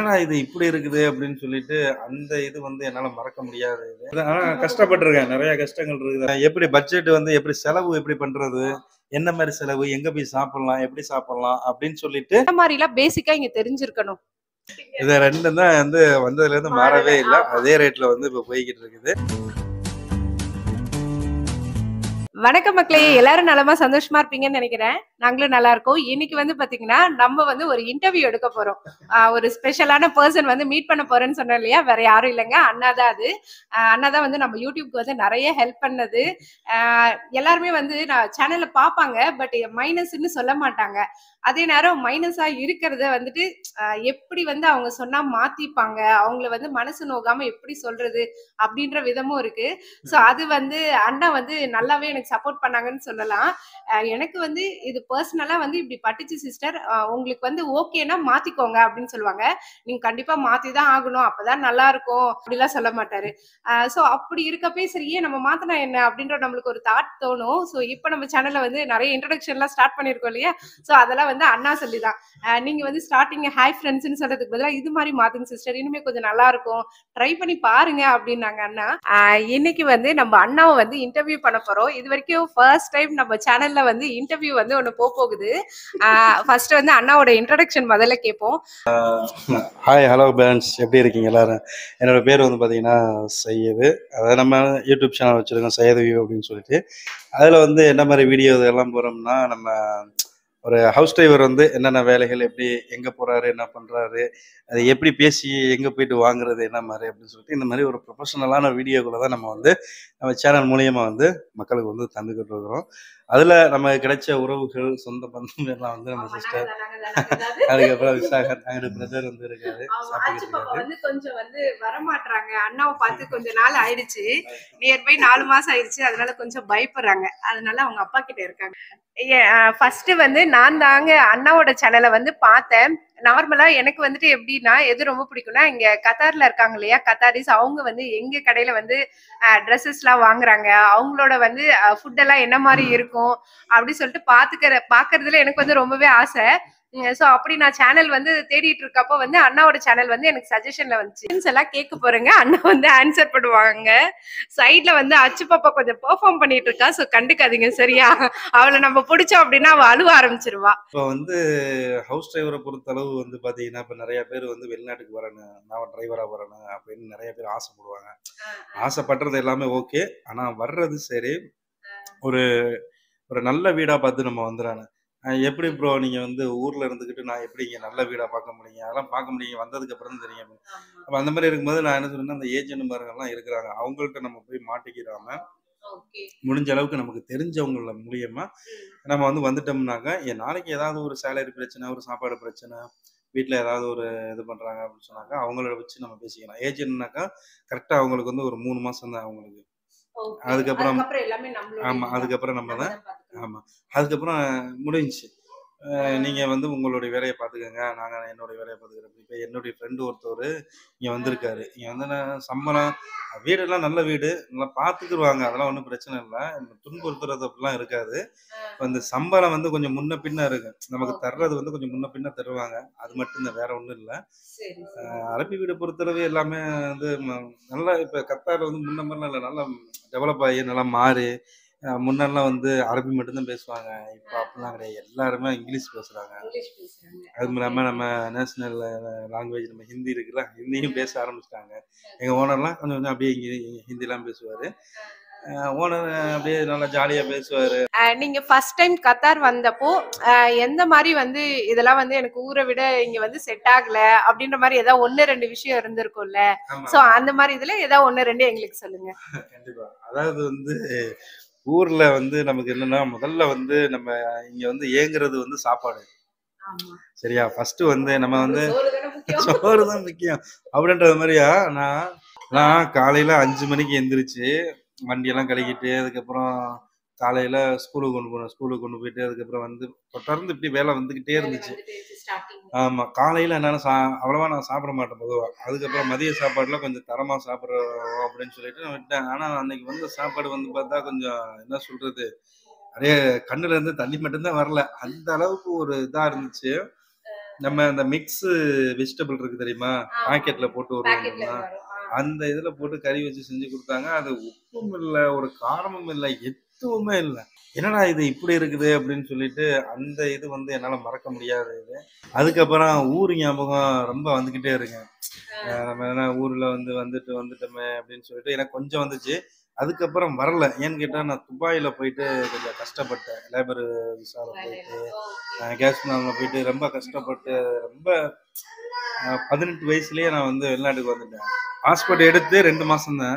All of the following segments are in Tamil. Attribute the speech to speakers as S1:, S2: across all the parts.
S1: என்னடா இது இப்படி இருக்குது அப்படின்னு சொல்லிட்டு அந்த இது வந்து என்னால மறக்க முடியாது இது. ஆனா கஷ்டப்பட்டிருக்கேன் நிறைய கஷ்டங்கள் இருக்குது எப்படி பட்ஜெட் வந்து எப்படி செலவு எப்படி பண்றது என்ன மாதிரி செலவு எங்க போய் சாப்பிடலாம் எப்படி சாப்பிடலாம் அப்படின்னு சொல்லிட்டு
S2: இந்த மாதிரி எல்லாம் பேசிக்கா இங்க தெரிஞ்சிருக்கணும்
S1: இது ரெண்டும் தான் வந்து வந்ததுல இருந்து மாறவே இல்லை
S2: ஆமா.
S1: அதே ரேட்ல வந்து இப்ப போய்கிட்டு இருக்குது
S2: வணக்கம் மக்களே எல்லாரும் நலமா சந்தோஷமா இருப்பீங்கன்னு நினைக்கிறேன் நாங்களும் நல்லா இருக்கோம் இன்னைக்கு வந்து பாத்தீங்கன்னா நம்ம வந்து ஒரு இன்டர்வியூ எடுக்க போறோம் ஆஹ் ஒரு ஸ்பெஷலான பர்சன் வந்து மீட் பண்ண போறேன்னு சொன்னோம் இல்லையா வேற யாரும் இல்லைங்க அண்ணா தான் அது ஆஹ் அண்ணா தான் வந்து நம்ம யூடியூப்க்கு வந்து நிறைய ஹெல்ப் பண்ணது ஆஹ் எல்லாருமே வந்து நான் சேனல்ல பாப்பாங்க பட் மைனஸ்ன்னு சொல்ல மாட்டாங்க அதே நேரம் மைனஸா இருக்கிறத வந்துட்டு ஆஹ் எப்படி வந்து அவங்க சொன்னா மாத்திப்பாங்க அவங்கள வந்து மனசு நோகாம எப்படி சொல்றது அப்படின்ற விதமும் இருக்கு சோ அது வந்து அண்ணா வந்து நல்லாவே எனக்கு சப்போர்ட் பண்ணாங்கன்னு சொல்லலாம் அஹ் எனக்கு வந்து இது பர்சனலா வந்து இப்படி பட்டுச்சு சிஸ்டர் உங்களுக்கு வந்து ஓகேனா மாத்திக்கோங்க அப்படின்னு சொல்லுவாங்க நீங்க கண்டிப்பா மாத்தி தான் ஆகணும் அப்பதான் நல்லா இருக்கும் அப்படிலாம் சொல்ல மாட்டாரு சோ அப்படி இருக்கப்பே சரியே நம்ம மாத்தினா என்ன அப்படின்ற நம்மளுக்கு ஒரு தாட் தோணும் சோ இப்போ நம்ம சேனல்ல வந்து நிறைய இன்ட்ரடக்ஷன்லாம் ஸ்டார்ட் பண்ணிருக்கோம் இல்லையா சோ அதெல்லாம் வந்து அண்ணா சொல்லிதான் அஹ் நீங்க வந்து ஸ்டார்டிங் ஹாய் ஃப்ரெண்ட்ஸ்னு சொல்றதுக்கு பதிலா இது மாதிரி மாத்துங்க சிஸ்டர் இனிமே கொஞ்சம் நல்லா இருக்கும் ட்ரை பண்ணி பாருங்க அப்படின்னாங்க அண்ணா ஆஹ் இன்னைக்கு வந்து நம்ம அண்ணாவை வந்து இன்டர்வியூ பண்ண போறோம் இது வரைக்கும் ஃபர்ஸ்ட் டைம் நம்ம சேனல்ல வந்து இன்டர்வியூ வந்து ஒண்ணு போக போகுது ஃபர்ஸ்ட் வந்து அண்ணாவோட இன்ட்ரடக்ஷன் முதல்ல கேட்போம்
S1: ஹாய் ஹலோ பேரண்ட்ஸ் எப்படி இருக்கீங்க எல்லாரும் என்னோட பேர் வந்து பார்த்தீங்கன்னா சையது அதாவது நம்ம யூடியூப் சேனல் வச்சுருக்கோம் சையது வியூ அப்படின்னு சொல்லிட்டு அதில் வந்து என்ன மாதிரி வீடியோ இதெல்லாம் போகிறோம்னா நம்ம ஒரு ஹவுஸ் டிரைவர் வந்து என்னென்ன வேலைகள் எப்படி எங்கே போகிறாரு என்ன பண்ணுறாரு அது எப்படி பேசி எங்கே போயிட்டு வாங்குறது என்ன மாதிரி அப்படின்னு சொல்லிட்டு இந்த மாதிரி ஒரு ப்ரொஃபஷனலான வீடியோக்குள்ள தான் நம்ம வந்து நம்ம சேனல் மூலியமாக வந்து மக்களுக்கு வந்து தந்துக்கிட்டு இருக்கிறோம் அதில் நம்ம கிடைச்ச உறவுகள் சொந்த பந்தம் எல்லாம் வந்து நம்ம சிஸ்டர் அதுக்கப்புறம் விசாகர் அங்கே பிரதர் வந்து இருக்காரு சாப்பிட்டுக்கிட்டு இருக்காரு
S2: வந்து கொஞ்சம் வந்து வரமாட்டாங்க அண்ணாவை பார்த்து கொஞ்ச நாள் ஆயிடுச்சு நியர்பை நாலு மாசம் ஆயிடுச்சு அதனால கொஞ்சம் பயப்படுறாங்க அதனால அவங்க அப்பா கிட்ட இருக்காங்க ஃபர்ஸ்ட் வந்து நான் தாங்க அண்ணாவோட சேனலை வந்து பார்த்தேன் நார்மலா எனக்கு வந்துட்டு எப்படின்னா எது ரொம்ப பிடிக்கும்னா இங்க கத்தார்ல இருக்காங்க இல்லையா கத்தாரிஸ் அவங்க வந்து எங்க கடையில வந்து ட்ரெஸ்ஸஸ் எல்லாம் வாங்குறாங்க அவங்களோட வந்து ஃபுட் எல்லாம் என்ன மாதிரி இருக்கும் அப்படி சொல்லிட்டு பாத்துக்கிற பாக்குறதுல எனக்கு வந்து ரொம்பவே ஆசை ஸோ அப்படி நான் சேனல் வந்து தேடிட்டு இருக்கப்போ வந்து அண்ணாவோட சேனல் வந்து எனக்கு சஜஷன்ல வந்துச்சு Questions எல்லாம் கேட்க போறேங்க அண்ணா வந்து ஆன்சர் பண்ணுவாங்க சைட்ல வந்து அச்சு பாப்பா கொஞ்சம் பெர்ஃபார்ம் பண்ணிட்டு இருக்கா ஸோ கண்டுக்காதீங்க சரியா அவளை நம்ம பிடிச்சோம் அப்படின்னா அவ அழுவ ஆரம்பிச்சிருவா
S1: இப்போ வந்து ஹவுஸ் டிரைவரை பொறுத்த அளவு வந்து பார்த்தீங்கன்னா இப்போ நிறைய பேர் வந்து வெளிநாட்டுக்கு வரணும் நான் டிரைவராக வரணும் அப்படின்னு நிறைய பேர் ஆசைப்படுவாங்க ஆசைப்படுறது எல்லாமே ஓகே ஆனால் வர்றது சரி ஒரு ஒரு நல்ல வீடாக பார்த்து நம்ம வந்துடானு எப்படி ப்ரோ நீங்கள் வந்து ஊரில் இருந்துக்கிட்டு நான் எப்படி இங்கே நல்ல வீடாக பார்க்க முடியும் அதெல்லாம் பார்க்க முடியும் வந்ததுக்கு அப்புறம் தான் தெரியும் அப்போ அந்த மாதிரி இருக்கும்போது நான் என்ன சொல்றேன்னா அந்த ஏஜென்ட் மாதிரிலாம் இருக்கிறாங்க அவங்கள்ட்ட நம்ம போய் மாட்டிக்கிறாம முடிஞ்ச அளவுக்கு நமக்கு தெரிஞ்சவங்கள மூலியமா நம்ம வந்து வந்துட்டோம்னாக்க என் நாளைக்கு ஏதாவது ஒரு சேலரி பிரச்சனை ஒரு சாப்பாடு பிரச்சனை வீட்டில் ஏதாவது ஒரு இது பண்ணுறாங்க அப்படின்னு சொன்னாக்கா அவங்கள வச்சு நம்ம பேசிக்கலாம் ஏஜென்ட்னாக்கா கரெக்டாக அவங்களுக்கு வந்து ஒரு மூணு மாதம் தான் அவங்களுக்கு அதுக்கப்புறம்
S2: எல்லாமே நம்மளோட
S1: ஆமாம் அதுக்கப்புறம் நம்ம தான் ஆமாம் அதுக்கப்புறம் முடிஞ்சுச்சு நீங்கள் வந்து உங்களுடைய வேலையை பார்த்துக்கோங்க நாங்கள் என்னுடைய வேலையை பார்த்துக்கிறோம் இப்போ என்னுடைய ஃப்ரெண்டு ஒருத்தவர் இங்கே வந்திருக்காரு இங்கே வந்து நான் சம்பளம் வீடெல்லாம் நல்ல வீடு நல்லா பார்த்துக்குருவாங்க அதெல்லாம் ஒன்றும் பிரச்சனை இல்லை துன்புறுத்துறது அப்படிலாம் இருக்காது இப்போ இந்த சம்பளம் வந்து கொஞ்சம் முன்ன பின்ன இருக்கு நமக்கு தர்றது வந்து கொஞ்சம் முன்ன பின்ன தருவாங்க அது மட்டும்தான் வேற ஒன்றும் இல்லை அரபி வீடு பொறுத்தளவு எல்லாமே வந்து ம- நல்லா இப்போ கத்தாரில் வந்து முன்ன மாதிரிலாம் இல்லை நல்லா டெவலப் ஆகி நல்லா மாறி அஹ் முன்னெல்லாம் வந்து அரபி மட்டும்தான் பேசுவாங்க இப்போ அப்படிலாம் கிடையாது எல்லாருமே இங்கிலீஷ் பேசுகிறாங்க அதுவும் இல்லாமல் நம்ம நேஷனல் லாங்குவேஜ் நம்ம ஹிந்தி இருக்குல்ல ஹிந்தியும் பேச ஆரம்பிச்சிட்டாங்க எங்கள் ஓனர்லாம் கொஞ்சம் கொஞ்சம் அப்படியே இங்கே ஹிந்திலாம் பேசுவார் ஓனர் அப்படியே நல்லா ஜாலியாக பேசுவார்
S2: அஹ் நீங்க ஃபர்ஸ்ட் டைம் கத்தார் வந்தப்போ அஹ் எந்த மாதிரி வந்து இதெல்லாம் வந்து எனக்கு ஊரை விட இங்க வந்து செட் ஆகல அப்படின்ற மாதிரி ஏதாவது ஒண்ணு ரெண்டு விஷயம் இருந்திருக்கும்ல சோ அந்த மாதிரி இதுல ஏதாவது ஒண்ணு ரெண்டு எங்களுக்கு சொல்லுங்க
S1: கண்டிப்பா அதாவது வந்து ஊர்ல வந்து நமக்கு என்னன்னா முதல்ல வந்து நம்ம இங்க வந்து ஏங்குறது வந்து சாப்பாடு சரியா ஃபர்ஸ்ட் வந்து நம்ம வந்து சோறு தான் முக்கியம் அப்படின்றது மாதிரியா நான் நான் காலையில அஞ்சு மணிக்கு எந்திரிச்சு வண்டியெல்லாம் கழுகிட்டு அதுக்கப்புறம் காலையில ஸ்கூலுக்கு கொண்டு போனேன் ஸ்கூலுக்கு கொண்டு போயிட்டு அதுக்கப்புறம் வந்து தொடர்ந்து இப்படி வேலை வந்துகிட்டே இருந்துச்சு ஆமா காலையில என்னன்னா சா அவ்வளவா நான் சாப்பிட மாட்டேன் பொதுவா அதுக்கப்புறம் மதிய சாப்பாடுல கொஞ்சம் தரமா சாப்பிட்றோம் அப்படின்னு சொல்லிட்டு நான் விட்டேன் ஆனா அன்னைக்கு வந்து சாப்பாடு வந்து பார்த்தா கொஞ்சம் என்ன சொல்றது அப்படியே கண்ணுல இருந்து தண்ணி மட்டும்தான் வரல அந்த அளவுக்கு ஒரு இதா இருந்துச்சு நம்ம அந்த மிக்ஸ் வெஜிடபிள் இருக்கு தெரியுமா பாக்கெட்ல போட்டு
S2: பாக்கெட்ல
S1: வருவாங்க
S2: வரும் ஆ.
S1: அந்த இதுல போட்டு கறி வச்சு செஞ்சு கொடுத்தாங்க அது உப்பும் இல்ல ஒரு காரமும் இல்ல எதுவுமே இல்ல என்னடா இது இப்படி இருக்குது அப்படின்னு சொல்லிட்டு அந்த இது வந்து என்னால மறக்க முடியாத இது அதுக்கப்புறம் ஊர் ஞாபகம் ரொம்ப வந்துகிட்டே இருக்கு அஹ் நம்ம என்ன ஊர்ல வந்து வந்துட்டு வந்துட்டோமே அப்படின்னு சொல்லிட்டு எனக்கு கொஞ்சம் வந்துச்சு அதுக்கப்புறம் வரல ஏன்னு கேட்டா நான் துபாயில போயிட்டு கொஞ்சம் கஷ்டப்பட்டேன் லேபர் விசால போயிட்டு கேஸ் நாளில் போயிட்டு ரொம்ப கஷ்டப்பட்டு ரொம்ப அஹ், பதினெட்டு வயசுலயே நான் வந்து வெளிநாட்டுக்கு வந்துட்டேன் பாஸ்போர்ட் எடுத்து ரெண்டு மாசம் தான்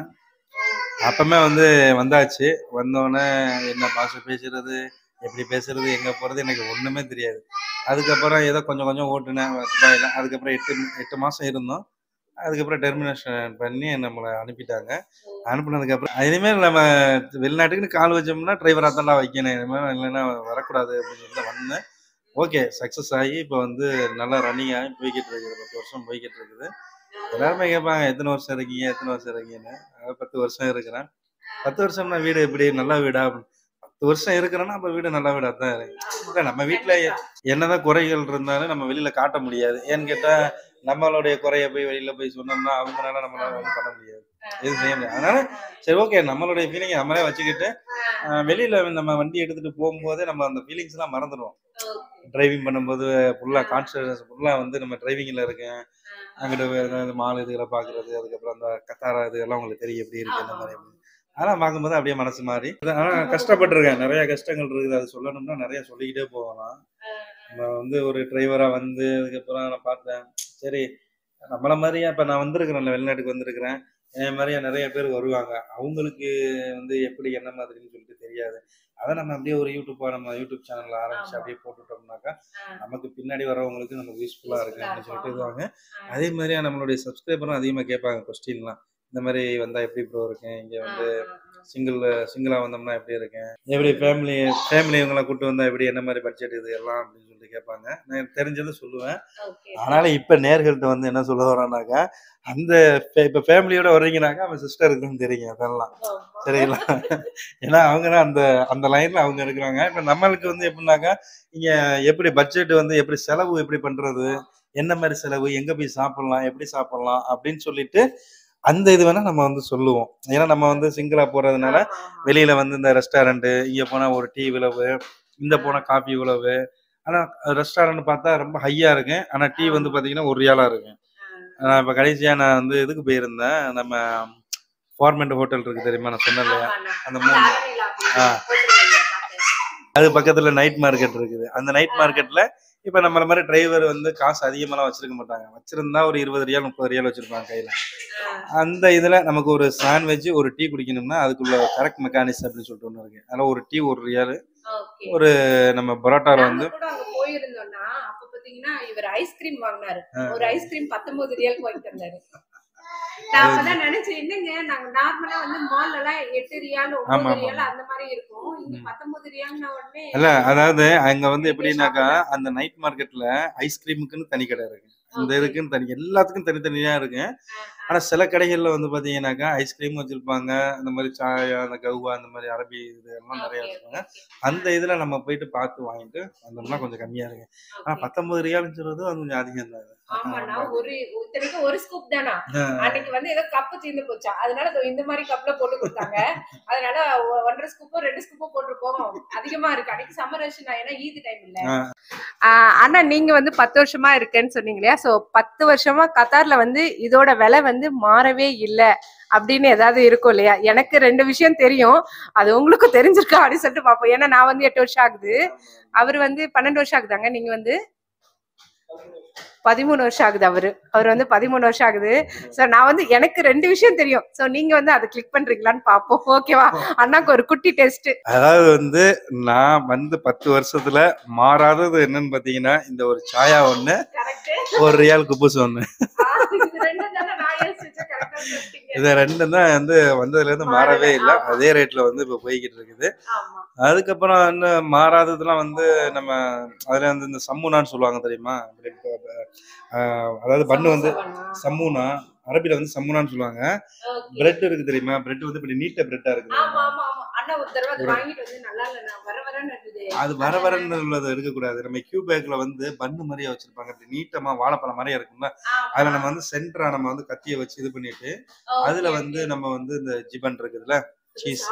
S1: அப்பமே வந்து வந்தாச்சு வந்தோடனே என்ன பாஷை பேசுறது எப்படி பேசுறது எங்க போறது எனக்கு ஒண்ணுமே தெரியாது அதுக்கப்புறம் ஏதோ கொஞ்சம் கொஞ்சம் ஓட்டுனேன் துபாயில அதுக்கப்புறம் எட்டு எட்டு மாசம் இருந்தோம் அதுக்கப்புறம் டெர்மினேஷன் பண்ணி நம்மளை அனுப்பிட்டாங்க அனுப்புனதுக்கு அப்புறம் இனிமேல் நம்ம வெளிநாட்டுக்குன்னு கால் வச்சோம்னா டிரைவராக தான்டா வைக்கணும் இனிமேல் இல்லைன்னா வரக்கூடாது அப்படின்னு சொல்லிட்டு வந்தேன் ஓகே சக்ஸஸ் ஆகி இப்போ வந்து நல்லா ரன்னிங் ஆகி போய்கிட்டு இருக்குது பத்து வருஷம் போய்கிட்டு இருக்குது எல்லாருமே கேட்பாங்க எத்தனை வருஷம் இருக்கீங்க எத்தனை வருஷம் இருக்கீங்கன்னு அதாவது பத்து வருஷம் இருக்கிறேன் பத்து வருஷம்னா வீடு எப்படி நல்ல வீடா பத்து வருஷம் இருக்கிறேன்னா அப்ப வீடு நல்ல வீடா தான் இருக்கு இல்ல நம்ம வீட்டுல என்னதான் குறைகள் இருந்தாலும் நம்ம வெளியில காட்ட முடியாது ஏன்னு கேட்டா நம்மளுடைய குறைய போய் வெளியில போய் சொன்னோம்னா அவங்களால நம்மளால ஒண்ணும் பண்ண முடியாது எதுவும் செய்ய முடியாது அதனால சரி ஓகே நம்மளுடைய ஃபீலிங் நம்மளே வச்சுக்கிட்டு அஹ், வெளியில நம்ம வண்டி எடுத்துட்டு போகும்போதே நம்ம அந்த ஃபீலிங்ஸ் எல்லாம் மறந்துடுவோம் டிரைவிங் பண்ணும்போது ஃபுல்லா கான்சியஸ் ஃபுல்லா வந்து நம்ம டிரைவிங்ல இருக்கேன் அங்கிட்டு மால் இதுகளை பாக்குறது அதுக்கப்புறம் அந்த கத்தாரா இதுகெல்லாம் உங்களுக்கு தெரியும் எப்படி இருக்கு அந்த மாதிரி அப்படின்னு. அதெல்லாம் பார்க்கும்போது அப்படியே மனசு மாறி ஆனா கஷ்டப்பட்டிருக்கேன் நிறைய கஷ்டங்கள் இருக்குது அது சொல்லணும்னா நிறைய சொல்லிக்கிட்டே போகலாம் நம்ம வந்து ஒரு டிரைவரா வந்து அதுக்கப்புறம் நான் பார்த்தேன் சரி நம்மள மாதிரியா இப்ப நான் வந்திருக்கிறேன்ல வெளிநாட்டுக்கு வந்திருக்கிறேன் என் மாதிரியா நிறைய பேர் வருவாங்க அவங்களுக்கு வந்து எப்படி என்ன மாதிரின்னு சொல்லிட்டு தெரியாது அதை நம்ம அப்படியே ஒரு யூடியூப்பா நம்ம யூடியூப் சேனல்ல ஆரம்பிச்சு
S2: ஆமா.
S1: அப்படியே போட்டுட்டோம்னாக்கா நமக்கு பின்னாடி வரவங்களுக்கு நமக்கு யூஸ்ஃபுல்லா இருக்கு
S2: Useful-ஆ
S1: அப்படின்னு சொல்லிட்டு
S2: இருக்கும்.
S1: இதுவாங்க அதே மாதிரியா நம்மளுடைய சப்ஸ்கிரைபரும் அதிகமா கேட்பாங்க கொஸ்டின்லாம் இந்த மாதிரி வந்தா எப்படி ப்ரோ இருக்கேன் இங்க வந்து சிங்கிள் சிங்கிளா வந்தோம்னா எப்படி இருக்கேன் எப்படி ஃபேமிலி ஃபேமிலி இவங்களை கூட்டு வந்தா எப்படி என்ன மாதிரி பட்ஜெட் இது எல்லாம் அப்படின்னு சொல்லிட்டு கேட்பாங்க நான் தெரிஞ்சதை சொல்லுவேன் அதனால இப்ப நேர்கள்ட்ட வந்து என்ன சொல்ல வரானாக்கா அந்த fa- இப்ப ஃபேமிலியோட வர்றீங்கனாக்கா அவன் சிஸ்டருக்குன்னு தெரியும் அதெல்லாம் சரிங்களா ஏன்னா அவங்க தான் அந்த அந்த லைன்ல அவங்க இருக்கிறாங்க இப்ப நம்மளுக்கு வந்து எப்படின்னாக்கா இங்க எப்படி பட்ஜெட் வந்து எப்படி செலவு எப்படி பண்றது என்ன மாதிரி செலவு எங்க போய் சாப்பிடலாம் எப்படி சாப்பிடலாம் அப்படின்னு சொல்லிட்டு அந்த இது வேணா நம்ம வந்து சொல்லுவோம் ஏன்னா நம்ம வந்து சிங்கிளா போறதுனால வெளியில வந்து இந்த ரெஸ்டாரண்ட் இங்க போனா ஒரு டீ இவ்வளவு இந்த போனா காஃபி இவ்வளவு ஆனா ரெஸ்டாரண்ட் பார்த்தா ரொம்ப ஹையா இருக்கு ஆனா டீ வந்து பாத்தீங்கன்னா ஒரு ரியாலா இருக்கு நான் இப்ப கடைசியா நான் வந்து இதுக்கு போயிருந்தேன் நம்ம ஃபார்மெண்ட் ஹோட்டல் இருக்கு தெரியுமா நான் சொன்னேன் இல்லையா அந்த மூணு ஆ. அது பக்கத்துல நைட் மார்க்கெட் இருக்குது அந்த நைட் மார்க்கெட்ல இப்ப நம்மள மாதிரி டிரைவர் வந்து காசு அதிகமாலாம் வச்சிருக்க மாட்டாங்க வச்சிருந்தா ஒரு இருபது ரியால் முப்பது ரியால் வச்சிருப்பாங்க கையில அந்த இதுல நமக்கு ஒரு சாண்ட்விச் ஒரு டீ குடிக்கணும்னா அதுக்குள்ள கரெக்ட் மெக்கானிக்ஸ் அப்படின்னு சொல்லிட்டு ஒண்ணு இருக்கு அதனால ஒரு டீ ஒரு ரியால் ஒரு நம்ம பரோட்டால வந்து
S2: நாங்க கூட அங்க போயிருந்தோம்னா அப்ப பாத்தீங்கன்னா இவர் ஐஸ்கிரீம் வாங்கினாரு ஒரு ஐஸ்கிரீம் பத்தொன்பது ரியால் வாங்கிட்டு வந்தாரு நான் அப்பதான் நினைச்சேன் என்னங்க நாங்க நார்மலா வந்து மால்ல எல்லாம் எட்டு ரியால்
S1: ஆமா,
S2: ஒன்பது
S1: ஆமா.
S2: ரியால் அந்த மாதிரி இருக்கும் இங்க
S1: ம்.
S2: பத்தொன்பது ரியால்னா உடனே
S1: இல்ல அதாவது அங்க வந்து எப்படின்னாக்கா அந்த நைட் மார்க்கெட்ல ஐஸ்கிரீமுக்குன்னு தனி கடை இருக்கு இந்த
S2: Okay.
S1: இதுக்குன்னு தனி எல்லாத்துக்கும் தனித்தனியா இருக்கு ஆனா சில கடைகள்ல வந்து பாத்தீங்கன்னாக்கா ஐஸ்கிரீம் வச்சிருப்பாங்க அந்த மாதிரி சாய் அந்த கவுவா அந்த மாதிரி அரபி இது எல்லாம் நிறைய
S2: Okay,
S1: வச்சிருப்பாங்க
S2: okay,
S1: அந்த இதுல நம்ம போயிட்டு பார்த்து வாங்கிட்டு வந்தோம்னா கொஞ்சம் கம்மியா இருக்கு ஆனா
S2: okay.
S1: பத்தொன்பது ரியால்னு சொல்றது அது கொஞ்சம் அதிகம் தான்
S2: ஆமாண்ணா ஒரு இத்தனைக்கும் ஒரு ஸ்கூப் தானா அன்னைக்கு வந்து ஏதோ கப்பு தீர்ந்து போச்சா அதனால இதோ இந்த மாதிரி கப்ல போட்டு கொடுத்தாங்க அதனால ஒ- ஒன்றரை ஸ்கூப்போ ரெண்டு ஸ்கூப்போ போட்டிருக்கோம் அதிகமா இருக்கு அன்னைக்கு சம்மர் ரஷ் ஏன்னா ஈது டைம் இல்ல ஆஹ் ஆனா நீங்க வந்து பத்து வருஷமா இருக்கேன்னு சொன்னீங்க இல்லையா சோ பத்து வருஷமா கத்தார்ல வந்து இதோட விலை வந்து மாறவே இல்ல அப்படின்னு ஏதாவது இருக்கும் இல்லையா எனக்கு ரெண்டு விஷயம் தெரியும் அது உங்களுக்கும் தெரிஞ்சிருக்கா அப்படின்னு சொல்லிட்டு பாப்போம் ஏன்னா நான் வந்து எட்டு வருஷம் ஆகுது அவர் வந்து பன்னெண்டு வருஷம் ஆகுதாங்க நீங்க வந்து பதிமூணு வருஷம் ஆகுது அவரு அவர் வந்து பதிமூணு வருஷம் ஆகுது சோ நான் வந்து எனக்கு ரெண்டு விஷயம் தெரியும் சோ நீங்க வந்து அதை கிளிக் பண்றீங்களான்னு பாப்போம் ஓகேவா அண்ணாக்கு ஒரு குட்டி டெஸ்ட்
S1: அதாவது வந்து நான் வந்து பத்து வருஷத்துல மாறாதது என்னன்னு பாத்தீங்கன்னா இந்த ஒரு சாயா ஒண்ணு
S2: கரெக்ட்
S1: ஒரு ரியால் குப்பூஸ் ஒண்ணு இது ரெண்டும் தான் வந்து வந்ததுல இருந்து மாறவே இல்லை
S2: ஆமா.
S1: அதே ரேட்ல வந்து இப்ப போய்கிட்டு இருக்குது அதுக்கப்புறம் இன்னும் மாறாததுலாம் வந்து நம்ம அதுல வந்து இந்த சம்முனான்னு சொல்லுவாங்க தெரியுமா bread, அஹ், அதாவது பண்ணு வந்து சம்முனா அரபில வந்து சம்முனான்னு சொல்லுவாங்க பிரெட் இருக்கு தெரியுமா பிரெட் வந்து இப்படி நீட்ட பிரெட்டா இருக்குது
S2: ஆமா ஆமா ஆமா அண்ணா ஒரு தடவை அது வாங்கிட்டு வந்து நல்லா இல்ல நான் வர வரன்னு இருந்தது
S1: அது வர வரன்னு உள்ளது இருக்கக்கூடாது நம்ம கியூ பேக்ல வந்து பண்ணு மாதிரியே வச்சிருப்பாங்க இப்படி நீட்டமா வாழைப்பழம் மாதிரியே இருக்கும்ல அதுல நம்ம வந்து சென்டரா நம்ம வந்து கத்தியை வச்சு இது பண்ணிட்டு அதுல வந்து நம்ம வந்து இந்த ஜிபன் இருக்குதுல்ல cheese.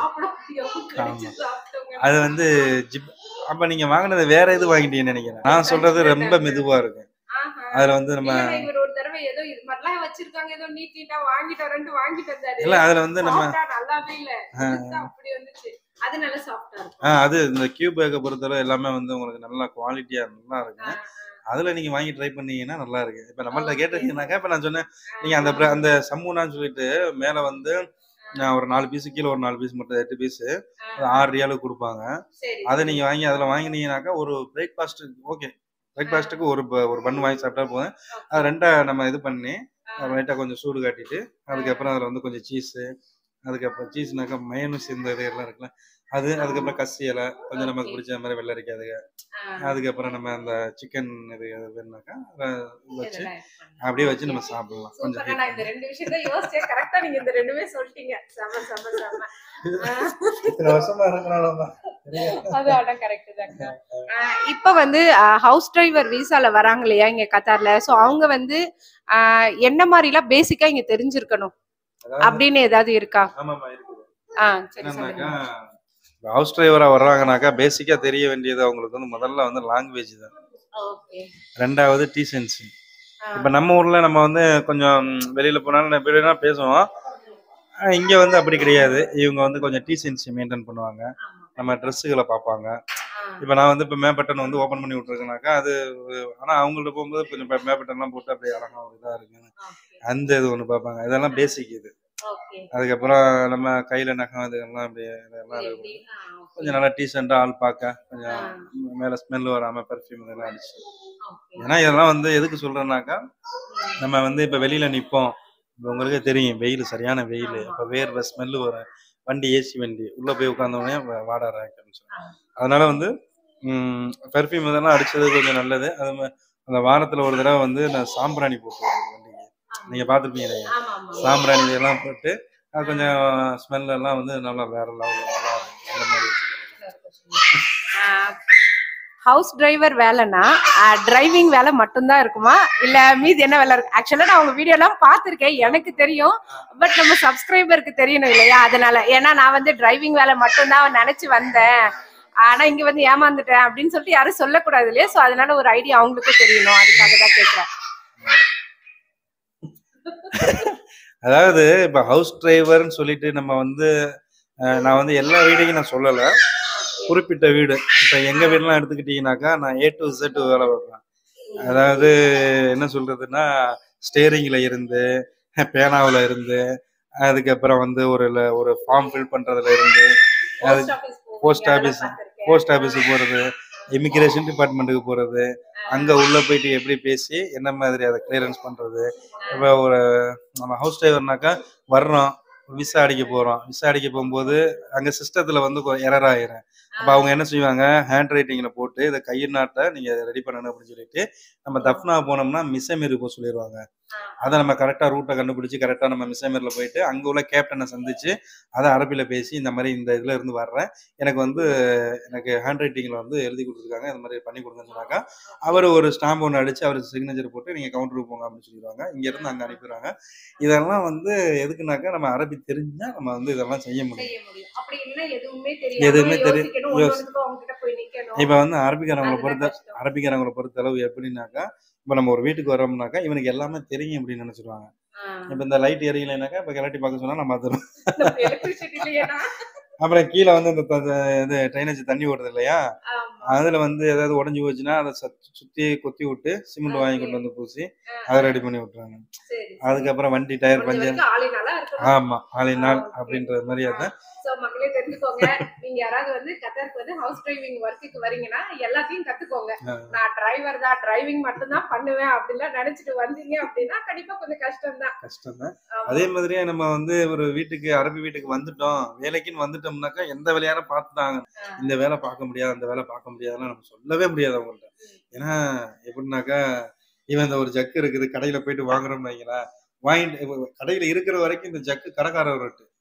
S1: அது வந்து ஜிப் அப்ப நீங்க வாங்கினது வேற இது வாங்கிட்டீங்கன்னு நினைக்கிறேன் நான் சொல்றது ரொம்ப மெதுவா இருக்கு அதுல வந்து நம்ம
S2: இவர் ஒரு தடவை ஏதோ இது மாதிரிலாம் வச்சிருக்காங்க ஏதோ நீட் நீட்டா வாங்கிட்டு வரேன்ட்டு வாங்கிட்டு வந்தாரு
S1: இல்ல அதுல வந்து நம்ம
S2: சாப்பிட்டா நல்லாவே இல்ல பெருசா அப்படி வந்துச்சு அது நல்ல சாஃப்டா இருக்கும்
S1: ஆஹ் அது இந்த கியூ பேக்கை பொறுத்தவரை எல்லாமே வந்து உங்களுக்கு நல்லா குவாலிட்டியா நல்லா இருக்கு
S2: ஆ,
S1: அதுல நீங்க வாங்கி ட்ரை பண்ணீங்கன்னா நல்லா இருக்கு இப்ப நம்மள்ட்ட கேட்டிருக்கீங்கன்னாக்கா இப்ப நான் சொன்னேன் நீங்க அந்த bra- அந்த சம்மூனான்னு சொல்லிட்டு மேல வந்து நான் ஒரு நாலு பீஸ் கீழே ஒரு நாலு பீஸ் மட்டும் எட்டு பீஸ்
S2: ஆ,
S1: ஆறு ரியாலுக்கு கொடுப்பாங்க
S2: சரி
S1: அதை நீங்க வாங்கி அதுல வாங்கினீங்கன்னாக்கா ஒரு பிரேக்ஃபாஸ்ட் ஓகே பிரேக்ஃபாஸ்ட்டுக்கு ஒரு ப- ஒரு பன் வாங்கி சாப்பிட்டா போதும் அது ரெண்டா நம்ம இது பண்ணி லைட்டா கொஞ்சம் சூடு காட்டிட்டு அதுக்கப்புறம் அதுல வந்து கொஞ்சம் சீஸ் அதுக்கப்புறம் சீஸ்னாக்கா மயனஸ் இந்த இது எல்லாம் இருக்குல்ல அது அதுக்கப்புறம் கசி இலை கொஞ்சம் நமக்கு
S2: Okay.
S1: பிடிச்ச மாதிரி வெள்ளரிக்காய் அதுக
S2: ஆ,
S1: அதுக்கப்புறம் நம்ம அந்த சிக்கன் இது அது வேணுனாக்கா அதை வச்சு
S2: இதெல்லாம் இது பண்ணு.
S1: அப்படியே வச்சு நம்ம சாப்பிடலாம் கொஞ்சம்
S2: சூப்பரா நான் இந்த ரெண்டு விஷயம் தான் யோசிச்சேன் கரெக்டா நீங்க இந்த ரெண்டுமே சொல்லிட்டீங்க செம செம செம ஆ,
S1: இத்தனை வருஷமா இருக்கிறனால
S2: அது ஆனா கரெக்ட் தாங்க ஆஹ் இப்ப வந்து ஹவுஸ் டிரைவர் விசால வராங்க இல்லையா இங்க கத்தார்ல சோ அவங்க வந்து ஆஹ் என்ன மாதிரி எல்லாம் பேசிக்கா இங்க தெரிஞ்சிருக்கணும் அப்படின்னு ஏதாவது இருக்கா
S1: ஆமாமா இருக்குது
S2: ஆ சரி
S1: என்னன்னாக்கா
S2: சொல்லுங்க
S1: ஹவுஸ் டிரைவரா வர்றாங்கனாக்கா பேசிக்கா தெரிய வேண்டியது அவங்களுக்கு வந்து முதல்ல வந்து லாங்குவேஜ் தான்
S2: ஓகே
S1: ரெண்டாவது டீசென்சி இப்ப நம்ம ஊர்ல நம்ம வந்து கொஞ்சம் ம், வெளியில போனாலும் எப்படினா பேசுவோம் ஆஹ் இங்க வந்து அப்படி கிடையாது இவங்க வந்து கொஞ்சம் டீசென்சி மெயின்டைன் பண்ணுவாங்க நம்ம ட்ரெஸ்ஸுகளை பார்ப்பாங்க இப்ப நான் வந்து இப்ப மேபட்டன் வந்து ஓபன் பண்ணி விட்டுருக்கேனாக்கா அது ஆனா அவங்கள்ட்ட போகும்போது கொஞ்சம் மேபட்டன் எல்லாம் போட்டு அப்படியே அழகா ஒரு இதா இருக்கு அந்த இது ஒண்ணு பார்ப்பாங்க இதெல்லாம் பேசிக் இது
S2: ஓகே
S1: அதுக்கப்புறம் நம்ம கையில நகம் இதெல்லாம் அப்படியே இதெல்லாம் இருக்கும் கொஞ்சம் நல்லா டீசெண்டா ஆள் பார்க்க கொஞ்சம் மேல ஸ்மெல் வராம பெர்ஃப்யூம் இதெல்லாம் அடிச்சு ஏன்னா இதெல்லாம் வந்து எதுக்கு சொல்றேன்னாக்கா நம்ம வந்து இப்ப வெளியில நிப்போம் இப்ப உங்களுக்கே தெரியும் வெயில் சரியான வெயில் இப்ப வேர்வை ஸ்மெல்லு வரும் வண்டி ஏசி வண்டி உள்ள போய் உட்கார்ந்த உடனே வ- வாட ஆரம்பிச்சு அதனால வந்து பெர்ஃப்யூம் இதெல்லாம் அடிச்சது கொஞ்சம் நல்லது அது ம- அந்த வாரத்துல ஒரு தடவை வந்து நான் சாம்பிராணி போட்டு வருவேன் வண்டிக்கு நீங்க பாத்துருப்பீங்க இல்லையா சாம்பிராணி இதெல்லாம் போட்டு அது கொஞ்சம் ஸ்மெல் எல்லாம் வந்து நல்லா வேற லெவலில் நல்லா இருக்கும். அந்த மாதிரி வச்சுக்கிறேன்
S2: ஹவுஸ் டிரைவர் வேலைனா டிரைவிங் வேலை மட்டும்தான் இருக்குமா இல்ல மீதி என்ன வேலை இருக்கு ஆக்சுவலா நான் உங்க வீடியோ எல்லாம் பார்த்திருக்கேன் எனக்கு தெரியும் பட் நம்ம சப்ஸ்கிரைபருக்கு தெரியணும் இல்லையா அதனால ஏன்னா நான் வந்து டிரைவிங் வேலை மட்டும்தான் நினைச்சு வந்தேன் ஆனா இங்க வந்து ஏமாந்துட்டேன் அப்படின்னு சொல்லிட்டு யாரும் சொல்லக்கூடாது இல்லையா சோ அதனால ஒரு ஐடியா அவங்களுக்கும் தெரியணும் அதுக்காக தான் கேக்குறேன்
S1: அதாவது இப்ப ஹவுஸ் டிரைவர்னு சொல்லிட்டு நம்ம வந்து அஹ், நான் வந்து எல்லா வீடையும் நான் சொல்லல குறிப்பிட்ட வீடு இப்ப எங்க வீடுலாம் எடுத்துக்கிட்டீங்கன்னாக்கா நான் ஏ டு Z வேலை பார்ப்பேன் அதாவது என்ன சொல்றதுன்னா ஸ்டேரிங்ல இருந்து பேனாவுல இருந்து அதுக்கப்புறம் வந்து ஒரு ல- ஒரு ஃபார்ம் ஃபில் பண்றதுல இருந்து அது post office, போஸ்ட் ஆஃபீஸுக்கு போறது இமிகிரேஷன் டிபார்ட்மெண்ட்டுக்கு போறது அங்க உள்ள போயிட்டு எப்படி பேசி என்ன மாதிரி அதை கிளியரன்ஸ் பண்றது இப்போ ஒரு நம்ம ஹவுஸ் டிரைவர்னாக்கா வர்றோம் விசா அடிக்க போறோம் விசா அடிக்க போகும்போது அங்க சிஸ்டத்துல வந்து எரர் ஆயிரும் அப்ப அவங்க என்ன செய்வாங்க ஹேண்ட் ரைட்டிங்ல போட்டு இதை கையினாட்ட நீங்க ரெடி பண்ணணும் அப்படின்னு சொல்லிட்டு நம்ம தப்னா போனோம்னா மிஸ்ஸமீர் போக சொல்லிடுவாங்க அதை நம்ம கரெக்டா ரூட்டை கண்டுபிடிச்சு கரெக்டா நம்ம மிஸ்ஸமீர்ல போயிட்டு அங்க உள்ள கேப்டனை சந்திச்சு அதை அரபில பேசி இந்த மாதிரி இந்த இதுல இருந்து வர்றேன் எனக்கு வந்து எனக்கு ஹேண்ட் ரைட்டிங்ல வந்து எழுதி கொடுத்துருக்காங்க இந்த மாதிரி பண்ணி கொடுங்கன்னு சொன்னாக்கா அவர் ஒரு ஸ்டாம்ப் ஒன்று அடிச்சு அவர் சிக்னேச்சர் போட்டு நீங்க கவுண்டருக்கு போங்க அப்படின்னு சொல்லிடுவாங்க இங்க இருந்து அங்க அனுப்பிடுறாங்க இதெல்லாம் வந்து எதுக்குனாக்கா நம்ம அரபி தெரிஞ்சா நம்ம வந்து இதெல்லாம் செய்ய முடியும்
S2: செய்ய முடியும் அப்படி இல்லைன்னா எதுவுமே
S1: எதுவுமே
S2: தெரியாது
S1: தெரி-
S2: யோசிக்கணும்
S1: யோசி-
S2: ஒவ்வொன்றுக்கும் அவங்க கிட்ட போய் நிக்கணும்
S1: இப்ப வந்து அரபிக்காரங்களை
S2: அதுதான்
S1: பொறுத்த
S2: கஷ்டம்.
S1: அரபிக்காரங்களை பொறுத்த அளவு எப்படின்னாக்கா இப்ப நம்ம ஒரு வீட்டுக்கு வரோம்னாக்கா இவனுக்கு எல்லாமே தெரியும் அப்படின்னு நினைச்சிருவாங்க
S2: ஆ.
S1: இப்ப இந்த லைட் எரியலைனாக்கா இப்ப கிளட்டி பார்க்க சொன்னா நம்ம பார்த்துருவோம்
S2: நம்ம electricity இல்லையானா?
S1: அப்புறம் கீழே வந்து இந்த த- இது ட்ரைனேஜ் தண்ணி ஓடுது இல்லையா
S2: ஆமா.
S1: அதுல வந்து ஏதாவது உடஞ்சி போச்சுன்னா அதை சத்- சுத்தி கொத்தி விட்டு சிமெண்ட் வாங்கி கொண்டு வந்து பூசி அதை ரெடி பண்ணி விட்டுறாங்க
S2: சரி, சரி.
S1: அதுக்கப்புறம் வண்டி டயர்
S2: முடிஞ்ச
S1: பஞ்சர்
S2: வரைக்கும் ஆளினாலா இருக்கணும்.
S1: ஆமா நாளை நாள்
S2: Okay.
S1: அப்படின்றது மாதிரி அதான்
S2: So, மக்களே தெரிஞ்சுக்கோங்க நீங்க யாராவது வந்து கத்தாருக்கு வந்து ஹவுஸ் டிரைவிங் ஒர்க்குக்கு வரீங்கன்னா எல்லாத்தையும் கத்துக்கோங்க
S1: ஆ.
S2: நான் டிரைவர் தான் டிரைவிங் மட்டும் தான் பண்ணுவேன் அப்படிலாம் நினைச்சிட்டு வந்தீங்க அப்படின்னா கண்டிப்பா கொஞ்சம் கஷ்டம் தான்
S1: கஷ்டம் தான் அதே மாதிரியே நம்ம வந்து ஒரு வீட்டுக்கு அரபி வீட்டுக்கு வந்துட்டோம் வேலைக்குன்னு வந்துட்டோம்னாக்கா எந்த வேலையான பார்த்துட்டாங்க இந்த வேலை பார்க்க முடியாது அந்த வேலை பார்க்க முடியாதுன்னு நம்ம சொல்லவே முடியாது அவங்கள்ட்ட ஏன்னா எப்படின்னாக்கா இவன் இந்த ஒரு ஜக்கு இருக்குது கடையில போயிட்டு வாங்குறோம்னு வைங்களேன் வாங்கிட்டு இப்ப கடையில இருக்கிற வரைக்கும் இந்த ஜக்கு கடைக்காரர் ரேட்டு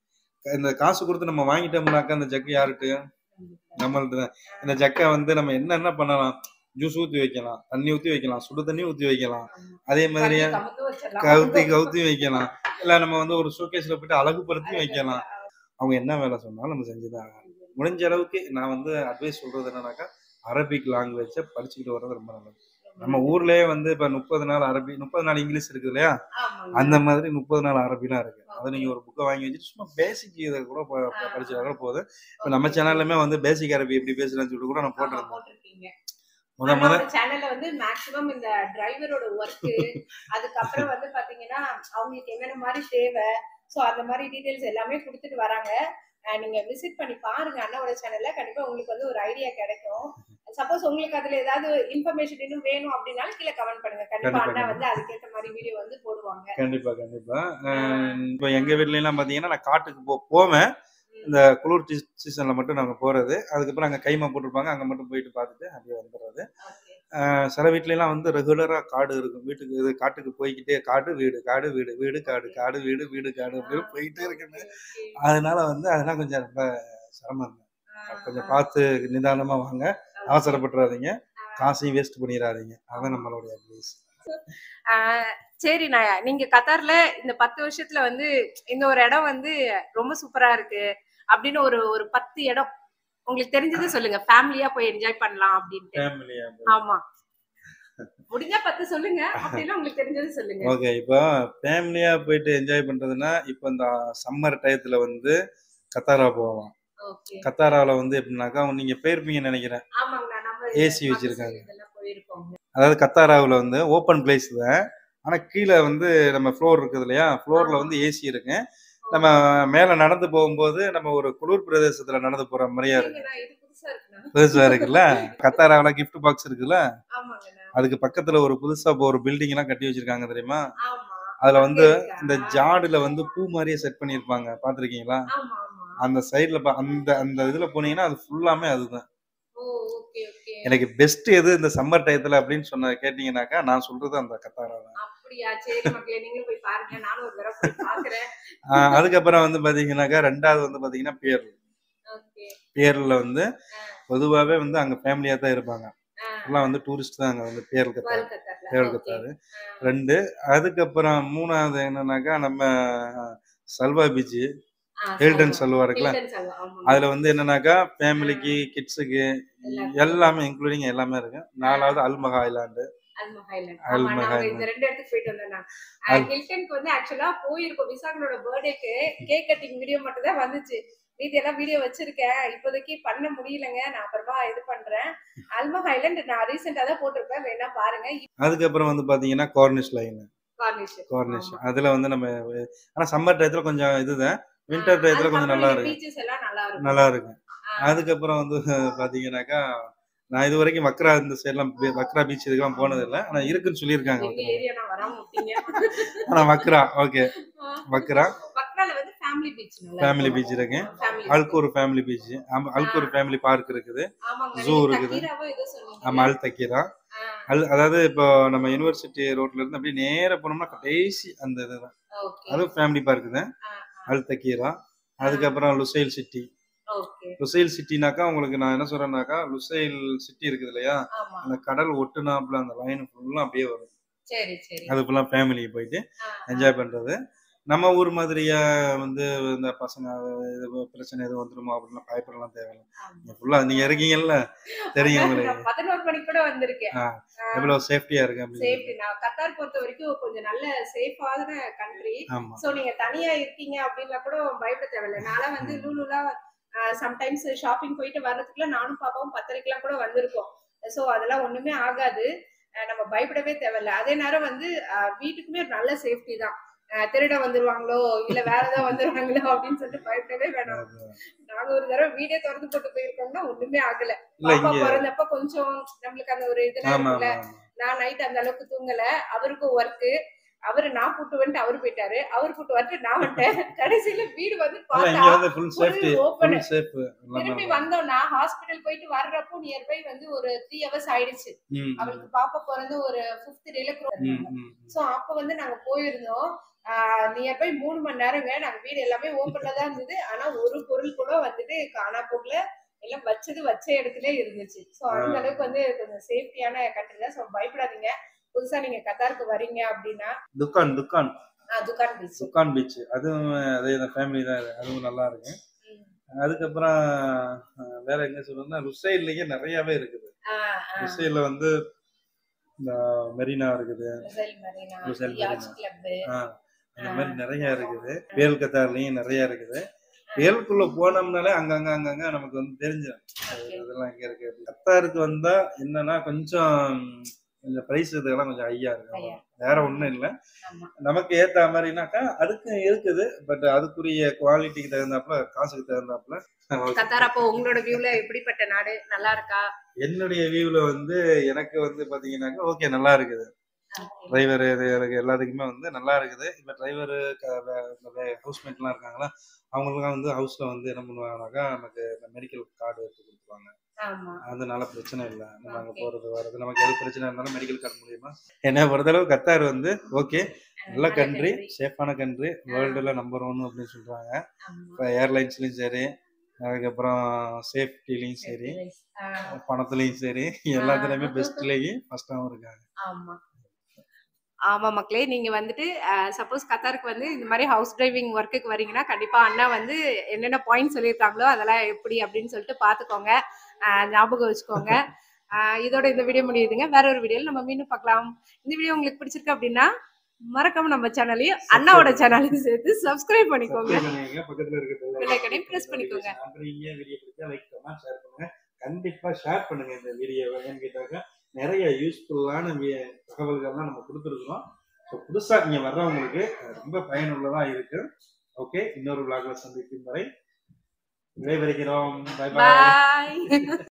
S1: இந்த காசு கொடுத்து நம்ம வாங்கிட்டோம்னாக்கா அந்த ஜக்கு யாருட்டு நம்மள்ட்ட தான். இந்த ஜக்கை வந்து நம்ம என்னென்ன பண்ணலாம் ஜூஸ் ஊத்தி வைக்கலாம் தண்ணி ஊத்தி வைக்கலாம் சுடு தண்ணி ஊத்தி வைக்கலாம் அதே மாதிரியே
S2: கண்ணு கமுத்து வச்சிடலாம்.
S1: கவுத்தி கவுத்தி வைக்கலாம் இல்ல நம்ம வந்து ஒரு ஷோகேஸ்ல போயிட்டு அழகுபடுத்தி வைக்கலாம் அவங்க என்ன வேலை சொன்னாலும் நம்ம செஞ்சுதான் ஆகணும். முடிஞ்ச அளவுக்கு நான் வந்து அட்வைஸ் சொல்றது என்னன்னாக்கா அரபிக் லாங்குவேஜை படிச்சுக்கிட்டு வர்றது ரொம்ப நல்லது நம்ம ஊர்லயே வந்து இப்ப முப்பது நாள் அரபி முப்பது நாள் இங்கிலீஷ் இருக்கு இல்லையா
S2: ஆமாங்க.
S1: அந்த மாதிரி முப்பது நாள் அரபிலாம் இருக்கு அதை நீங்க ஒரு புக்கை வாங்கி வச்சுட்டு சும்மா பேசிக் இதை கூட ப- ப- படிச்சா கூட போதும் இப்ப நம்ம சேனல்லுமே வந்து பேசிக் அரபி எப்படி பேசுறேன்னு சொல்லிட்டு கூட நான்
S2: ஆமா,
S1: போட்டிருந்தேன்
S2: போட்டிருக்கீங்க.
S1: முத முத
S2: நம்மளோட சேனல்ல வந்து மேக்ஸிமம் இந்த டிரைவரோட ஒர்க் அதுக்கப்புறம் வந்து பாத்தீங்கன்னா அவங்களுக்கு என்னென்ன மாதிரி தேவை சோ அந்த மாதிரி டீடைல்ஸ் எல்லாமே கொடுத்துட்டு வராங்க அஹ் நீங்க விசிட் பண்ணி பாருங்க அண்ணாவோட சேனல்ல கண்டிப்பா உங்களுக்கு வந்து ஒரு ஐடியா கிடைக்கும் சப்போஸ் உங்களுக்கு அதுல ஏதாவது இன்ஃபர்மேஷன் இன்னும் வேணும் அப்படின்னாலும் கீழே கமெண்ட் பண்ணுங்க கண்டிப்பா
S1: கண்டிப்பா,
S2: அண்ணா வந்து அதுக்கேற்ற மாதிரி வீடியோ வந்து போடுவாங்க
S1: கண்டிப்பா கண்டிப்பா அஹ் இப்போ எங்க வீட்ல எல்லாம் பாத்தீங்கன்னா நான் காட்டுக்கு போ போவேன் இந்த குளிர் சீசன்ல மட்டும் நாங்க போறது அதுக்கப்புறம் அங்க கைமா போட்டிருப்பாங்க அங்க மட்டும் போயிட்டு பார்த்துட்டு அப்படியே வந்துடுறது
S2: Okay.
S1: அஹ் சில வீட்ல எல்லாம் வந்து ரெகுலரா காடு இருக்கும் வீட்டுக்கு இது காட்டுக்கு போய்க்கிட்டே காடு வீடு காடு வீடு வீடு காடு காடு வீடு வீடு காடு அப்படின்னு போயிட்டே இருக்குங்க
S2: Okay, okay.
S1: அதனால வந்து அதெல்லாம் கொஞ்சம் ரொம்ப சிரமம் தான்.
S2: ஆஹ்
S1: கொஞ்சம் பார்த்து நிதானமா வாங்க அவசரப்பட்டுறாதீங்க காசையும் வேஸ்ட் பண்ணிடாதீங்க அதான் நம்மளுடைய அட்வைஸ்
S2: ஆஹ் சரி நான் நீங்க கத்தார்ல இந்த பத்து வருஷத்துல வந்து இந்த ஒரு இடம் வந்து ரொம்ப சூப்பரா இருக்கு அப்படின்னு ஒரு ஒரு பத்து இடம் உங்களுக்கு தெரிஞ்சது சொல்லுங்க ஃபேமிலியா போய் என்ஜாய் பண்ணலாம் அப்படின்ட்டு
S1: ஃபேமிலியா
S2: ஆமா முடிஞ்சா பத்து சொல்லுங்க அப்படின்னா உங்களுக்கு தெரிஞ்சது சொல்லுங்க
S1: ஓகே இப்போ ஃபேமிலியா போயிட்டு என்ஜாய் பண்றதுன்னா இப்போ இந்த சம்மர் டயத்துல வந்து கத்தாரா போகலாம்
S2: ஓகே
S1: கத்தாராவில் வந்து எப்படின்னாக்கா நீங்க போயிருப்பீங்கன்னு நினைக்கிறேன்
S2: ஆமாங்கண்ணா நம்ம
S1: AC வச்சிருக்காங்க.
S2: இதெல்லாம் போயிருக்கோம்
S1: அதாவது கத்தாராவில் வந்து ஓப்பன் பிளேஸ் தான் ஆனா கீழே வந்து நம்ம ஃப்ளோர் இருக்குது இல்லையா ஃப்ளோர்ல வந்து ஏசி இருக்கு நம்ம மேல நடந்து போகும்போது நம்ம ஒரு குளிர் பிரதேசத்துல நடந்து போற மாதிரியா இருக்கு
S2: சரிங்கண்ணா, இது புதுசா இருக்குண்ணா
S1: புதுசா இருக்குல்ல கத்தாராவில் gift பாக்ஸ் இருக்குல்ல
S2: ஆமாங்கண்ணா
S1: அதுக்கு பக்கத்துல ஒரு புதுசா இப்போ ஒரு பில்டிங் எல்லாம் கட்டி வச்சிருக்காங்க தெரியுமா
S2: ஆமா
S1: அதுல வந்து
S2: அங்க இருக்கா?
S1: இந்த ஜாடுல வந்து பூ மாதிரியே செட் பண்ணிருப்பாங்க பாத்திருக்கீங்களா
S2: ஆமா ஆமா
S1: அந்த சைடுல அந்த அந்த இதுல போனீங்கன்னா அது ஃபுல்லாமே அதுதான்
S2: ஓ ஓகே ஓகே
S1: எனக்கு பெஸ்ட் எது இந்த சம்மர் டயத்துல அப்படின்னு சொன்ன கேட்டீங்கன்னாக்கா நான் சொல்றது அந்த கத்தாரா தான்
S2: அப்படியா சரி மக்களே நீங்களும் போய் பாருங்க நானும் ஒரு தடவை போய் பாக்குறேன்
S1: ஆஹ் அதுக்கப்புறம் வந்து பாத்தீங்கன்னாக்கா ரெண்டாவது வந்து பாத்தீங்கன்னா பேர்
S2: ஓகே
S1: பேர்ல வந்து பொதுவாவே வந்து அங்க ஃபேமிலியா தான் இருப்பாங்க எல்லாம் வந்து டூரிஸ்ட் தான் அங்க வந்து பேர் கத்தாரு
S2: கொல்கத்தால
S1: பேர் கத்தாரு ரெண்டு அதுக்கப்புறம் மூணாவது என்னன்னாக்கா நம்ம சல்வா பீச் ஹில்டன் சல்வா இருக்குல்ல அதுல வந்து என்னன்னாக்கா ஃபேமிலிக்கு கிட்ஸுக்கு எல்லாமே இன்க்ளூடிங் எல்லாமே இருக்கு நாலாவது அல்மஹா ஐலாண்டு
S2: அல்மஹா
S1: அல்மஹா
S2: இந்த ரெண்டு இடத்துக்கு போயிட்டு வந்தேன் நான்
S1: அல்-
S2: ஹில்டனுக்கு வந்து ஆக்சுவலா போயிருக்கோம் விசாகனோட பர்த்டேக்கு கேக் கட்டிங் வீடியோ மட்டும் தான் வந்துச்சு மீதி எல்லாம் வீடியோ வச்சிருக்கேன் இப்போதைக்கு பண்ண முடியலங்க நான் அப்புறமா இது பண்றேன் அல்மஹா ஐலண்ட் நான் ரீசெண்டா தான் போட்டிருப்பேன் வேணா பாருங்க
S1: அதுக்கப்புறம் வந்து பாத்தீங்கன்னா கார்னிஷ் லைன்
S2: கார்னிஷ்
S1: கார்னிஷ் அதுல வந்து நம்ம ஆனா சம்மர் டயத்துல கொஞ்சம் இதுதான் வின்டர் டயத்துல கொஞ்சம் நல்லா இருக்கு
S2: பீச்சஸ் எல்லாம் நல்லா இருக்கும்
S1: நல்லா இருக்கு
S2: ஆ,
S1: அதுக்கப்புறம் வந்து பாத்தீங்கன்னாக்கா நான் இது வரைக்கும் வக்ரா இந்த சைட்லாம் வக்ரா பீச் இதுக்கெல்லாம் போனது இல்லை ஆனா இருக்குன்னு சொல்லியிருக்காங்க
S2: எங்க ஏரியா நான் வராம விட்டீங்க
S1: ஆனா வக்ரா ஓகே வக்ரா
S2: பக்ரால வந்து ஃபேமிலி பீச் நல்லா
S1: ஃபேமிலி பீச் இருக்கு
S2: family
S1: Al Khor family beach Al Khor family park இருக்குது
S2: ஆமாங்க
S1: zoo
S2: zoo
S1: இருக்குது.
S2: இருக்குது ஏதோ சொன்னீங்க
S1: ஆமா அல் தக்கீரா
S2: ஆ,
S1: அல் அதாவது இப்போ நம்ம யூனிவர்சிட்டி ரோட்ல இருந்து அப்படியே நேரா போனோம்னா கடைசி அந்த இதுதான்
S2: ஓகே
S1: அதுவும் ஃபேமிலி பார்க் தான்
S2: ஆ,
S1: அல் தக்கீரா அதுக்கப்புறம் லுசைல் சிட்டி
S2: ஓகே
S1: லுசைல் சிட்டினாக்கா உங்களுக்கு நான் என்ன சொல்றேன்னாக்கா லுசைல் சிட்டி இருக்குது இல்லையா
S2: ஆமா
S1: அந்த கடல் ஒட்டுனாப்புல அந்த லைன் ஃபுல்லா அப்படியே வரும்
S2: சரி சரி
S1: அது ஃபுல்லா ஃபேமிலி போயிட்டு
S2: ஆ,
S1: என்ஜாய் பண்றது நம்ம ஊர் மாதிரியா வந்து இந்த பசங்க இது பிரச்சனை எதுவும் வந்துருமோ அப்படின்லாம் பயப்படலாம் தேவையில்லை
S2: ஆமா.
S1: நீங்க ஃபுல்லா நீங்க இருக்கீங்கல்ல தெரியும் உங்களுக்கு
S2: நான் பதினோரு மணிக்கு கூட வந்திருக்கேன்
S1: ஆ, எவ்வளவு சேஃப்டியா இருக்கு அப்படின்னு
S2: சேஃப்டி நான் கத்தார் பொறுத்த வரைக்கும் கொஞ்சம் நல்ல சேஃபான கண்ட்ரி
S1: ஆமா
S2: சோ நீங்க தனியா இருக்கீங்க அப்படின்னா கூட பயப்பட தேவையில்ல நான்லாம் வந்து லூலுலாம் சம்டைம்ஸ் ஷாப்பிங் போயிட்டு வர்றதுக்குள்ள நானும் பாப்பாவும் பத்தரைக்கெல்லாம் கூட வந்திருக்கோம் சோ அதெல்லாம் ஒண்ணுமே ஆகாது அஹ் நம்ம பயப்படவே தேவையில்ல அதே நேரம் வந்து அஹ் வீட்டுக்குமே ஒரு நல்ல சேஃப்டி தான் அஹ் திருட வந்துருவாங்களோ இல்ல வேற ஏதாவது வந்துருவாங்களோ அப்படின்னு சொல்லிட்டு பயப்படவே வேணாம் நாங்க ஒரு தடவை வீடே திறந்து போட்டு போயிருக்கோம்னா ஒண்ணுமே ஆகல
S1: இல்ல
S2: பாப்பா
S1: இங்க
S2: பிறந்தப்ப கொஞ்சம் நம்மளுக்கு அந்த ஒரு இதெல்லாம்
S1: ஆமா
S2: இருக்குல்ல
S1: ஆமா ஆமா.
S2: நான் நைட் அந்த அளவுக்கு தூங்கல அவருக்கும் ஒர்க்கு அவரு நான் கூட்டு வந்துட்டு அவரு போயிட்டாரு அவர் கூட்டு வந்துட்டு நான் வந்துட்டேன் கடைசியில வீடு வந்து
S1: இல்ல
S2: பார்த்தா
S1: இங்க வந்து full safety
S2: open.
S1: Full safe
S2: திரும்பி வந்தோம்னா ஹாஸ்பிட்டல் போயிட்டு வர்றப்போ நியர்பை வந்து ஒரு த்ரீ ஹவர்ஸ் ஆயிடுச்சு அவளுக்கு பாப்பா பிறந்து ஒரு பிப்த் டேல
S1: ம் ம்
S2: சோ அப்ப வந்து நாங்க போயிருந்தோம் நியர்பை மூணு மணி நேரங்க நாங்க வீடு எல்லாமே ஓப்பன்ல தான் இருந்தது ஆனா ஒரு பொருள் கூட வந்துட்டு காணா போகல எல்லாம் வச்சது வச்ச இடத்துல இருந்துச்சு சோ அந்த அளவுக்கு வந்து கொஞ்சம் சேஃப்டியான கண்ட்ரி தான் ஸோ பயப்படாதீங்க புதுசா நீங்க கத்தாருக்கு வரீங்க அப்படின்னா
S1: துக்கான் துக்கான்
S2: ஆஹ் துக்கான் பீச்
S1: துக்கான் பீச் அதுவும் அதே தான் ஃபேமிலி தான் இது. அதுவும் நல்லா இருக்கு அதுக்கப்புறம் அஹ், வேற எங்க சொல்லணும்னா ருசைட்லயே நிறையவே இருக்குது ருசைட்ல வந்து இந்த மெரினா இருக்குது ருசைல்
S2: யாச்
S1: மெரினா.
S2: கிளப்
S1: ஆஹ், அந்த மாதிரி நிறைய இருக்குது வேல் கத்தார்லயும் நிறைய இருக்குது வேலுக்குள்ள போனோம்னாலே அங்கங்க அங்கங்க நமக்கு வந்து தெரிஞ்சிடும் அதெல்லாம் எங்க இருக்கு அப்படி. கத்தாருக்கு வந்தா என்னன்னா கொஞ்சம் இந்த பிரைஸ் இதெல்லாம் கொஞ்சம் ஐயா இருக்கு
S2: ஐயா.
S1: வேற ஒண்ணும் இல்ல
S2: ஆமா
S1: நமக்கு ஏத்த மாதிரினாக்கா அதுக்கு இருக்குது பட் அதுக்குரிய குவாலிட்டிக்கு தகுந்தாப்புல காசுக்கு தகுந்தாப்புல
S2: கத்தார் அப்போ உங்களோட வியூல எப்படிப்பட்ட நாடு நல்லா இருக்கா
S1: என்னுடைய வியூல வந்து எனக்கு வந்து பாத்தீங்கன்னாக்கா ஓகே நல்லா இருக்குது டிரைவர் இது எனக்கு எல்லாத்துக்குமே வந்து நல்லா இருக்குது இப்ப டிரைவர் ஹவுஸ்மேட்லாம் இருக்காங்களா அவங்களுக்குலாம் வந்து ஹவுஸ்ல வந்து என்ன பண்ணுவாங்கனாக்கா நமக்கு மெடிக்கல் கார்டு எடுத்து கொடுத்துருவாங்க
S2: ஆமா
S1: அதனால பிரச்சனை இல்லை நம்ம அங்க
S2: Okay.
S1: போறது வர்றது நமக்கு எது பிரச்சனை இருந்தாலும் மெடிக்கல் கார்டு மூலியமா என்ன பொறுத்தளவு கத்தார் வந்து ஓகே நல்ல கண்ட்ரி சேஃபான கண்ட்ரி வேர்ல்டுல நம்பர் ஒன் அப்படின்னு சொல்றாங்க இப்போ ஏர்லைன்ஸ்லயும் சரி அதுக்கப்புறம் சேஃப்டிலையும் சரி பணத்துலயும் சரி எல்லாத்துலயுமே பெஸ்ட்லயும் ஃபர்ஸ்டாவும் இருக்காங்க
S2: ஆமா ஆமா மக்களே நீங்க வந்துட்டு சப்போஸ் கத்தாருக்கு வந்து இந்த மாதிரி ஹவுஸ் டிரைவிங் ஒர்க்குக்கு வரீங்கன்னா கண்டிப்பா அண்ணா வந்து என்னென்ன பாயிண்ட் சொல்லியிருக்காங்களோ அதெல்லாம் எப்படி அப்படின்னு சொல்லிட்டு பாத்துக்கோங்க அஹ் ஞாபகம் வச்சுக்கோங்க அஹ் இதோட இந்த வீடியோ முடியுதுங்க வேற ஒரு வீடியோல நம்ம மீண்டும் பார்க்கலாம் இந்த வீடியோ உங்களுக்கு பிடிச்சிருக்கு அப்படின்னா மறக்காம நம்ம சேனலையும் அண்ணாவோட சேனலையும் சேர்த்து சப்ஸ்கிரைப் பண்ணிக்கோங்க
S1: Subscribe பண்ணிக்கோங்க. பக்கத்துல இருக்க
S2: Bell icon ஐயும் press பண்ணிக்கோங்க.
S1: நம்புறீங்க வீடியோ பிடிச்சா லைக் கமெண்ட் ஷேர் பண்ணுங்க கண்டிப்பா ஷேர் பண்ணுங்க இந்த வீடியோவை ஏன்னு கேட்டாக்க நிறைய யூஸ்ஃபுல்லான தகவல்கள்லாம் நம்ம கொடுத்துருக்கோம் ஸோ புதுசா இங்க வர்றவங்களுக்கு அது ரொம்ப பயனுள்ளதா இருக்கு ஓகே இன்னொரு vlogல சந்திக்கும் வரை விடைபெறுகிறோம் பை பாய்
S2: பாய்